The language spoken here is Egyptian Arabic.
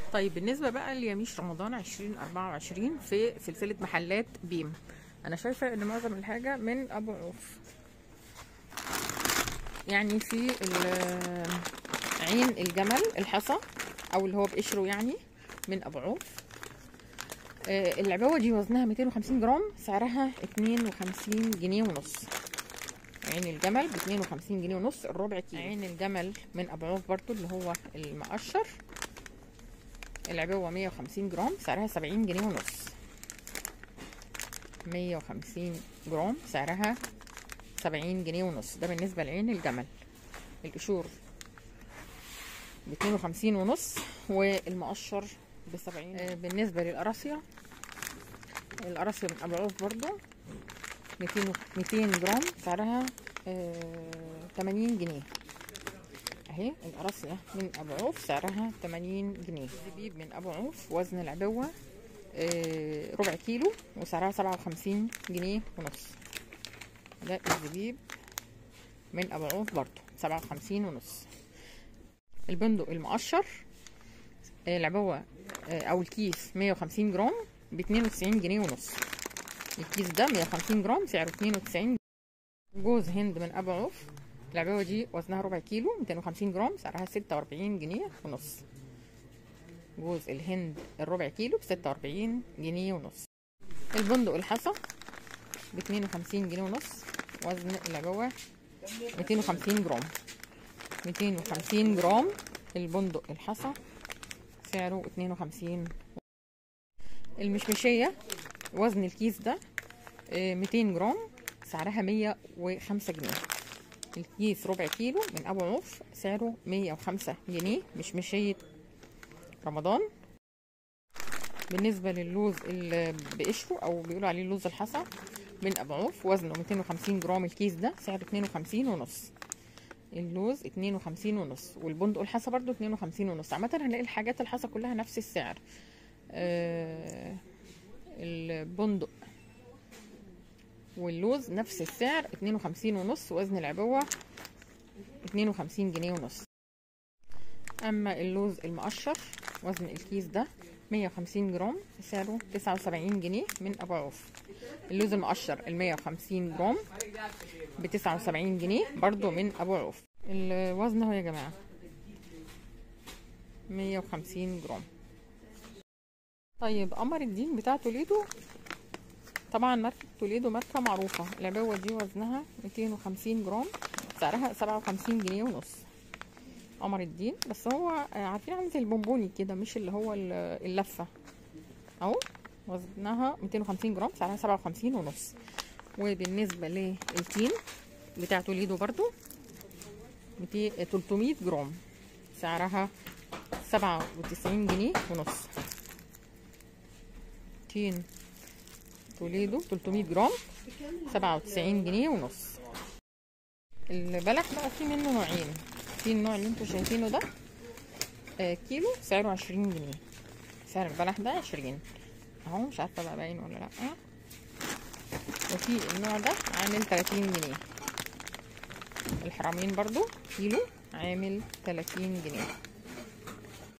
طيب بالنسبة بقى ليميش رمضان 2024 في سلسلة محلات بيم أنا شايفة إن معظم الحاجة من أبو عوف يعني في ال- عين الجمل الحصى أو اللي هو بقشره يعني من أبو عوف آه، العبوة دي وزنها 250 جرام سعرها 52 جنيه ونص عين الجمل ب 52 جنيه ونص الربع كيلو عين الجمل من أبو عوف برضو اللي هو المقشر العبوة 150 جرام سعرها 70 جنيه ونص 150 جرام سعرها 70 جنيه ونص ده بالنسبة لعين الجمل القشور ب 52 ونص والمقشر ب 70 آه، بالنسبة للقراصية القراصية من أبو عوف برضو 200 200 جرام سعرها آه، 80 جنيه اهي القراصية من ابو عوف سعرها 80 جنيه زبيب من ابو عوف وزن العبوة آه، ربع كيلو وسعرها 57 جنيه ونص ده الزبيب من ابو عوف برضو 57 ونص البندق المقشر آه، العبوة آه، او الكيس 150 جرام ب 92 جنيه ونص الكيس ده 150 جرام سعره 92 جوز هند من ابو عوف العبوه دي وزنها ربع كيلو 250 جرام سعرها 46 جنيه ونص جوز الهند الربع كيلو ب 46 جنيه ونص البندق الحصى ب 52 جنيه ونص وزن العبوه 250 جرام 250 جرام البندق الحصى سعره 52 المشمشيه وزن الكيس ده آه، 200 جرام سعرها 105 جنيه الكيس ربع كيلو من ابو عوف سعره 105 جنيه مش مشية رمضان بالنسبة للوز اللي بقشره او بيقولوا عليه لوز الحصى من ابو عوف وزنه 250 جرام الكيس ده سعره 52 ونص اللوز 52 ونص والبندق الحصى برضو 52 ونص عامة هنلاقي الحاجات الحصى كلها نفس السعر آه البندق واللوز نفس السعر 52 ونص وزن العبوة 52 جنيه ونص اما اللوز المقشر وزن الكيس ده 150 جرام سعره 79 جنيه من ابو عوف اللوز المقشر ال 150 جرام ب 79 جنيه برضو من ابو عوف الوزن اهو يا جماعه 150 جرام طيب قمر الدين بتاع توليدو طبعا ماركة توليدو ماركة معروفة العبوة دي وزنها 250 جرام سعرها 57 جنيه ونص قمر الدين بس هو آه، عارفين عامل زي البونبوني كده مش اللي هو ال- اللفة اهو وزنها 250 جرام سعرها 57 ونص وبالنسبة للتين بتاع توليدو برضو 200 300 جرام سعرها 97 جنيه ونص تين توليدو 300 جرام 97 جنيه ونص البلح بقى فيه منه نوعين في النوع اللي انتوا شايفينه ده آه كيلو سعره 20 جنيه سعر البلح ده 20 اهو مش عارفه بقى باين ولا لا وفي النوع ده عامل 30 جنيه الحرامين برضو كيلو عامل 30 جنيه